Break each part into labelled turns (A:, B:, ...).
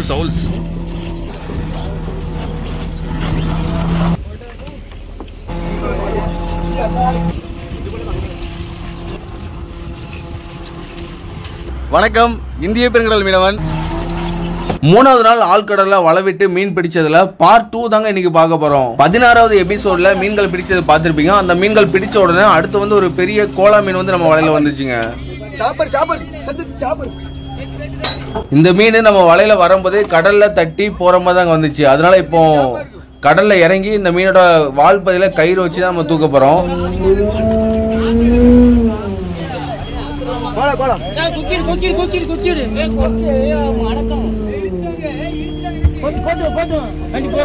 A: Owls, owls. வணக்கம் இந்திய பெருங்கடல் மீனவன் மூணாவது நாள் ஆழ்கடல்ல வலை விட்டு மீன் பிடிச்சதுல பார்ட் டூ தாங்க இன்னைக்கு பார்க்க போறோம் பதினாறாவது எபிசோட்ல மீன்கள் பிடிச்சது பார்த்திருப்பீங்க அந்த மீன்கள் பிடிச்ச உடனே அடுத்து வந்து ஒரு பெரிய கோலா மீன் வந்து நம்ம வலையில வந்துச்சுங்க
B: சாப்பர் சாப்பர் சாப்பர்
A: இந்த மீன் நம்ம வலையில வரும்போது கடல்ல தட்டி போற மாதிரி தாங்க வந்துச்சு அதனால இப்போ கடல்ல இறங்கி இந்த மீனோட வால் பதில கயிறு வச்சு தான் நம்ம தூக்க போறோம்
B: கோலா கோலா
C: குக்கிடு குக்கிடு குக்கிடு குக்கிடு அடக்கம் போட்டு போட்டு போட்டு கண்டி போ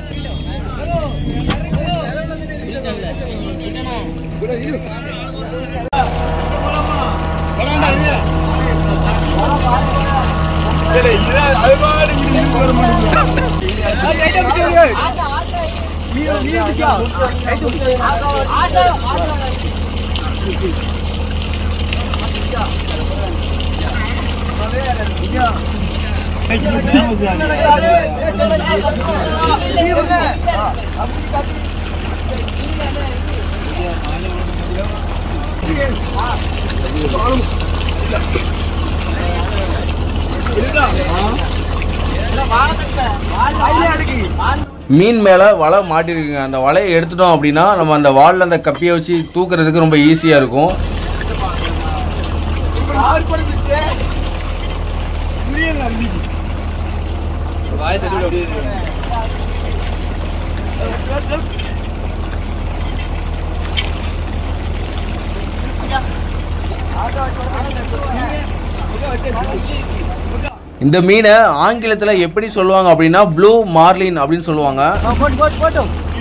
A: மீன் மேல வலை மாட்டிருக்குங்க அந்த வலையை எடுத்துட்டோம் அப்படின்னா நம்ம அந்த வால்ல அந்த கப்பியை வச்சு தூக்குறதுக்கு ரொம்ப ஈஸியா இருக்கும் இந்த மீனை ஆங்கிலத்துல எப்படி சொல்லுவாங்க அப்படின்னா ப்ளூ மார்லின் அப்படின்னு சொல்லுவாங்க
B: போட்டு போட்டு போட்டு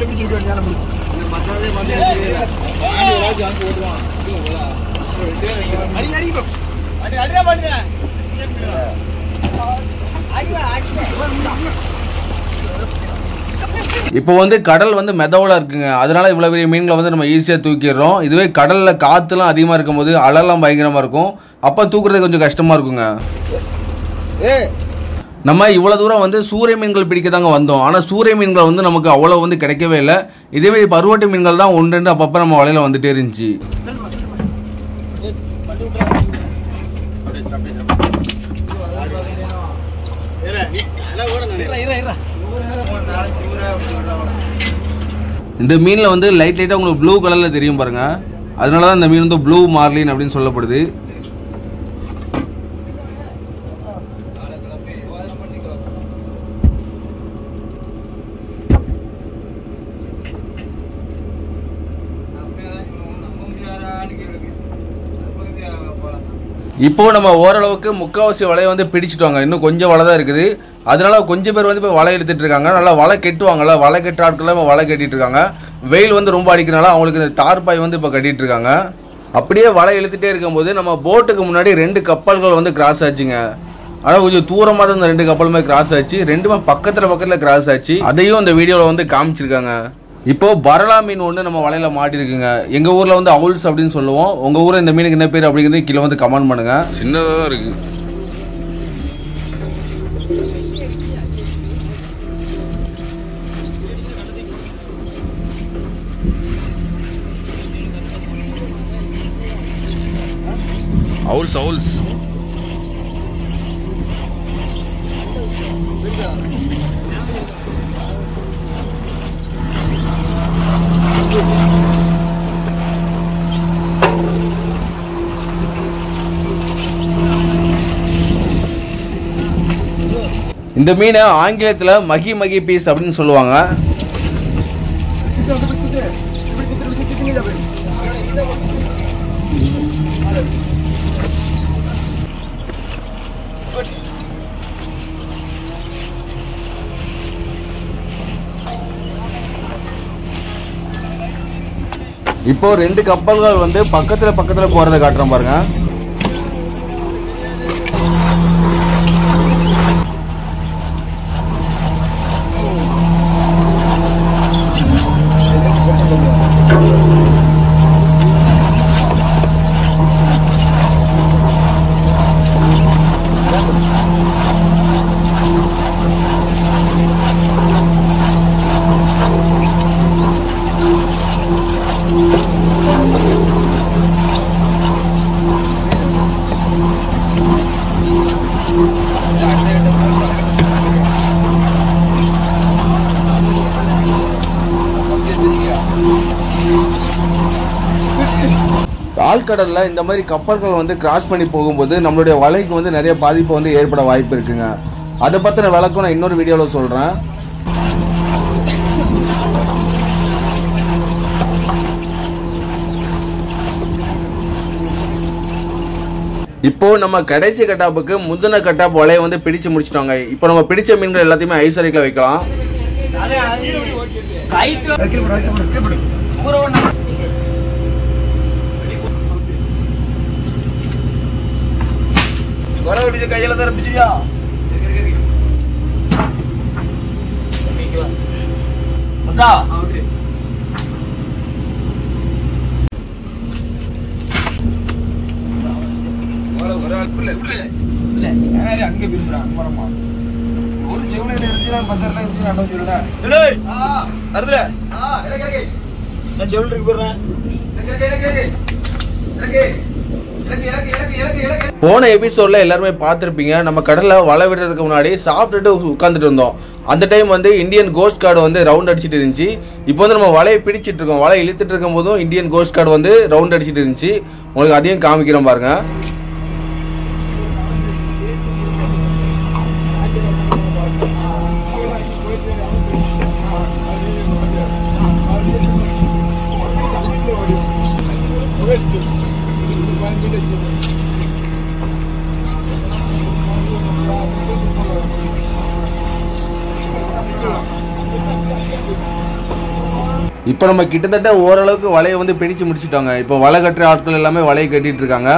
A: இப்போ வந்து கடல் வந்து மெதவலா இருக்குங்க அதனால இவ்வளவு பெரிய மீன்களை வந்து நம்ம ஈஸியா தூக்கிடுறோம் இதுவே கடல்ல காத்துலாம் அதிகமா இருக்கும்போது அலைலாம் பயங்கரமா இருக்கும் அப்ப தூக்குறது கொஞ்சம் கஷ்டமா இருக்குங்க
B: ஏ
A: நம்ம இவ்வளவு தூரம் வந்து சூரிய மீன்கள் பிடிக்க தாங்க வந்தோம் ஆனா சூரிய மீன்கள் வந்து நமக்கு அவ்வளவு வந்து கிடைக்கவே இல்லை இதுவே பருவட்டு மீன்கள் தான் ஒன்று ரெண்டு அப்பப்ப நம்ம வலையில வந்துட்டே இருந்துச்சு இந்த மீனில் வந்து லைட் லைட்டாக உங்களுக்கு ப்ளூ கலரில் தெரியும் பாருங்க அதனால தான் இந்த மீன் வந்து ப்ளூ மார்லின் அப்படின்னு சொல்லப்படுது இப்போ நம்ம ஓரளவுக்கு முக்காவாசி வலையை வந்து பிடிச்சிட்டோங்க இன்னும் கொஞ்சம் வலை தான் இருக்குது அதனால கொஞ்சம் பேர் வந்து இப்போ வலை எடுத்துட்டு இருக்காங்க நல்லா வலை கெட்டுவாங்கல்ல வலை கெட்ட ஆட்கள்லாம் இப்போ வலை கட்டிட்டு இருக்காங்க வெயில் வந்து ரொம்ப அடிக்கிறனால அவங்களுக்கு இந்த தார்பாய் வந்து இப்போ கட்டிட்டு இருக்காங்க அப்படியே வலை இழுத்துட்டே இருக்கும்போது நம்ம போட்டுக்கு முன்னாடி ரெண்டு கப்பல்கள் வந்து கிராஸ் ஆச்சுங்க ஆனால் கொஞ்சம் தூரமாக தான் இந்த ரெண்டு கப்பலுமே கிராஸ் ஆச்சு ரெண்டுமே பக்கத்தில் பக்கத்தில் கிராஸ் ஆச்சு அதையும் இந்த வீடியோவில் வந்து காமிச்சிருக்காங்க இப்போ பரலா மீன் ஒன்று நம்ம வலையில மாட்டிருக்குங்க எங்க ஊர்ல வந்து அவுல்ஸ் அப்படின்னு சொல்லுவோம் உங்க ஊர்ல இந்த மீனுக்கு என்ன பேர் அப்படிங்கிறது கீழே வந்து கமெண்ட் பண்ணுங்க சின்னதா தான் இருக்கு அவுல்ஸ் அவுல்ஸ் இந்த மீனை ஆங்கிலத்துல மகி மகி பீஸ் அப்படின்னு சொல்லுவாங்க இப்போ ரெண்டு கப்பல்கள் வந்து பக்கத்துல பக்கத்துல போறதை காட்டுறோம் பாருங்க ஆழ்கடல்ல இந்த மாதிரி கப்பல்கள் வந்து கிராஸ் பண்ணி போகும்போது நம்மளுடைய வலைக்கு வந்து நிறைய பாதிப்பு வந்து ஏற்பட வாய்ப்பு இருக்குங்க அதை பற்றின விளக்கம் நான் இன்னொரு வீடியோவில் சொல்கிறேன் இப்போ நம்ம கடைசி கட்டாப்புக்கு முந்தின கட்டாப் வலையை வந்து பிடிச்சு முடிச்சிட்டாங்க இப்போ நம்ம பிடிச்ச மீன்கள் எல்லாத்தையுமே ஐசரிக்கில் வைக்கலாம்
C: கயித்துல ஊற ஒண்ணா கையில தர பிடிச்சியா வந்தா
B: அங்க விரும்புறான் வரமா ஒரு செவனையில இருந்துச்சுன்னா பத்தரில் இருந்துச்சு நான் சொல்லுடா
C: டேய் அறுதுல
B: ஆ இலக்கு இலக்கு
C: நான் செவில் இருக்கு போடுறேன்
B: இலக்கு இலக்கு இலக்கு இலக்கு இலக்கு இலக்கு இலக்கு இலக்கு
A: போன எபிசோட்ல எல்லாருமே பார்த்துருப்பீங்க நம்ம கடல்ல வலை விடுறதுக்கு முன்னாடி சாப்பிட்டுட்டு உட்காந்துட்டு இருந்தோம் அந்த டைம் வந்து இந்தியன் கோஸ்ட் கார்டு வந்து ரவுண்ட் அடிச்சிட்டு இருந்துச்சு இப்போ வந்து நம்ம வலையை பிடிச்சிட்டு இருக்கோம் வலை இழுத்துட்டு இருக்கும் போதும் இந்தியன் கோஸ்ட் கார்டு வந்து ரவுண்ட் அடிச்சிட்டு இருந்துச்சு உங்களுக்கு அதையும் காமிக்கிறோம் பாருங்க இப்போ நம்ம கிட்டத்தட்ட ஓரளவுக்கு வலையை வந்து பிடிச்சு முடிச்சிட்டாங்க இப்போ வலை கட்டுற ஆட்கள் எல்லாமே வலையை கட்டிட்டு இருக்காங்க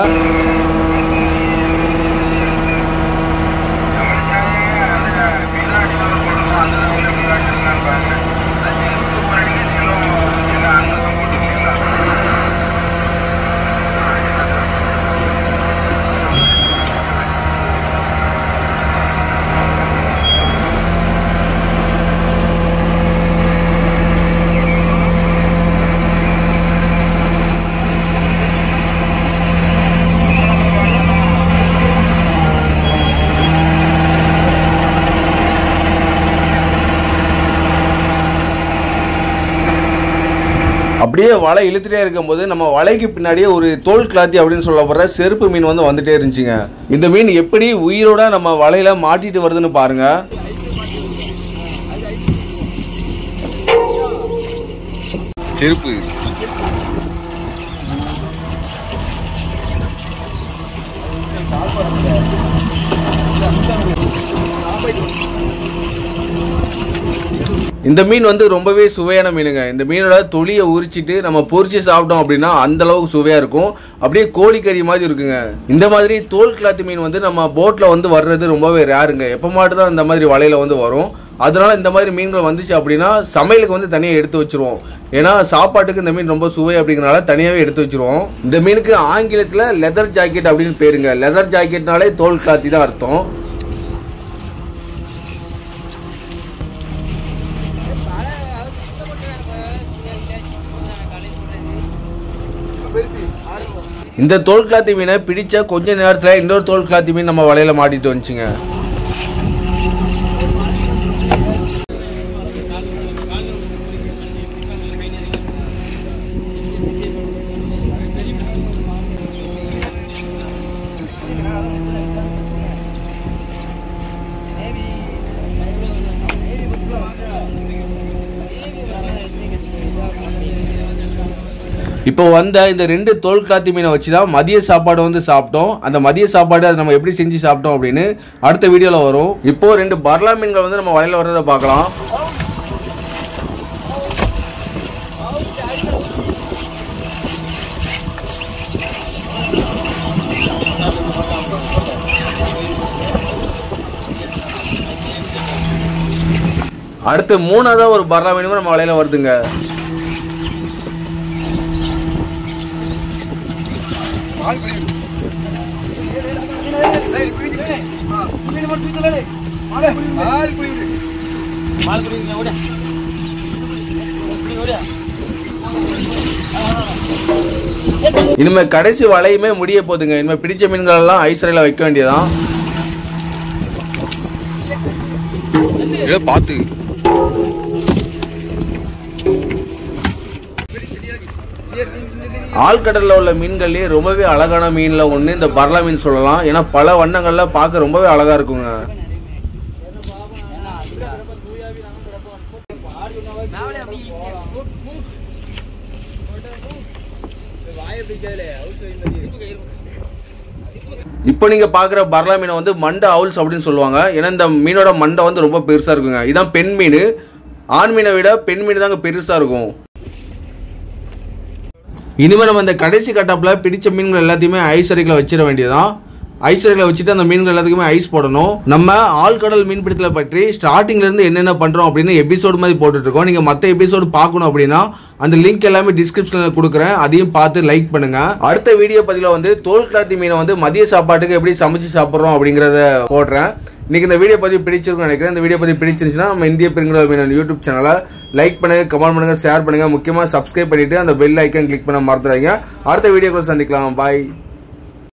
A: அப்படியே வலை இழுத்துட்டே இருக்கும்போது நம்ம வலைக்கு பின்னாடியே ஒரு தோல் கிளாத்தி அப்படின்னு சொல்லப்படுற செருப்பு மீன் வந்து வந்துட்டே இருந்துச்சுங்க இந்த மீன் எப்படி உயிரோட நம்ம வலையில மாட்டிட்டு வருதுன்னு பாருங்க செருப்பு இந்த மீன் வந்து ரொம்பவே சுவையான மீனுங்க இந்த மீனோட தொலியை உரிச்சிட்டு நம்ம பொரிச்சு சாப்பிட்டோம் அப்படின்னா அந்த அளவுக்கு சுவையா இருக்கும் அப்படியே கோழிக்கறி மாதிரி இருக்குங்க இந்த மாதிரி தோல் கிளாத்து மீன் வந்து நம்ம போட்ல வந்து வர்றது ரொம்பவே ரேருங்க எப்போ மட்டும் தான் இந்த மாதிரி வலையில வந்து வரும் அதனால இந்த மாதிரி மீன்கள் வந்துச்சு அப்படின்னா சமையலுக்கு வந்து தனியாக எடுத்து வச்சிருவோம் ஏன்னா சாப்பாட்டுக்கு இந்த மீன் ரொம்ப சுவை அப்படிங்கறனால தனியாகவே எடுத்து வச்சிருவோம் இந்த மீனுக்கு ஆங்கிலத்தில் லெதர் ஜாக்கெட் அப்படின்னு பேருங்க லெதர் ஜாக்கெட்னாலே தோல் கிளாத்தி தான் அர்த்தம் இந்த தோல் கிளாத்தி மீனை பிடிச்ச கொஞ்ச நேரத்தில் இன்னொரு தோல் கிளாத்தி மீன் நம்ம வலையில மாட்டிட்டு வந்துச்சுங்க இப்போ வந்த இந்த ரெண்டு தோல் கிளாத்தி மீனை வச்சு தான் மதிய சாப்பாடு வந்து சாப்பிட்டோம் அந்த மதிய சாப்பாடு அதை நம்ம எப்படி செஞ்சு சாப்பிட்டோம் அப்படின்னு அடுத்த வீடியோவில் வரும் இப்போ ரெண்டு பர்லா மீன்கள் வந்து நம்ம வலையில் வர்றதை பார்க்கலாம் அடுத்து மூணாவதா ஒரு பர்லா மீனும் நம்ம வலையில வருதுங்க
B: ஆள் குழி விடு. ஏய், குழி விடு. ஆ, குழி மட்டும் தூக்கல டேய். ஆளு, ஆள் குழி விடு.
C: மால் குடிங்க ஓட ஓட
A: இனிமே கடைசி வலையுமே முடிய போகுதுங்க இனிமே பிடிச்ச மீன்கள் எல்லாம் ஐஸ்வரையில் வைக்க வேண்டியதான் ஏதோ பார்த்து ஆழ்கடலில் உள்ள மீன்கள்லேயே ரொம்பவே அழகான மீனில் ஒன்று இந்த பர்லா மீன் சொல்லலாம் ஏன்னா பல வண்ணங்களில் பார்க்க ரொம்பவே அழகாக இருக்குங்க இப்போ நீங்க பாக்குற பர்லா மீனை வந்து மண்டை அவுல்ஸ் அப்படின்னு சொல்லுவாங்க ஏன்னா இந்த மீனோட மண்டை வந்து ரொம்ப பெருசா இருக்குங்க இதான் பெண் மீன் ஆண் மீனை விட பெண் மீன் தாங்க பெருசா இருக்கும் இனிமே நம்ம இந்த கடைசி கட்டப்ல பிடிச்ச மீன்கள் எல்லாத்தையுமே ஐஸ் அறைகளை வச்சிட வேண்டியதான் ஐஸ் அறைகளை வச்சுட்டு அந்த மீன்கள் எல்லாத்துக்குமே ஐஸ் போடணும் நம்ம ஆழ்கடல் மீன்பிடித்தலை பற்றி ஸ்டார்டிங்ல இருந்து என்னென்ன பண்றோம் அப்படின்னு எபிசோடு மாதிரி போட்டுட்டு இருக்கோம் நீங்க மற்ற எபிசோடு பார்க்கணும் அப்படின்னா அந்த லிங்க் எல்லாமே டிஸ்கிரிப்ஷனில் கொடுக்குறேன் அதையும் பார்த்து லைக் பண்ணுங்க அடுத்த வீடியோ பதிவில் வந்து தோல் கிளாத்தி மீனை வந்து மதிய சாப்பாட்டுக்கு எப்படி சமைச்சு சாப்பிட்றோம் அப்படிங்கிறத போடுறேன் இன்னைக்கு இந்த வீடியோ பதிவு பிடிச்சிருக்கும் நினைக்கிறேன் இந்த வீடியோ பதிவு பிடிச்சிருந்துச்சுன்னா நம்ம இந்திய பெருங்கடல் மீனன் யூடியூப் சேனலை லைக் பண்ணுங்க கமெண்ட் பண்ணுங்க ஷேர் பண்ணுங்க முக்கியமாக சப்ஸ்கிரைப் பண்ணிட்டு அந்த பெல் ஐக்கன் கிளிக் பண்ண மறந்துடாதீங்க அடுத்த வீடியோக்குள்ள சந்திக்கலாம் பாய்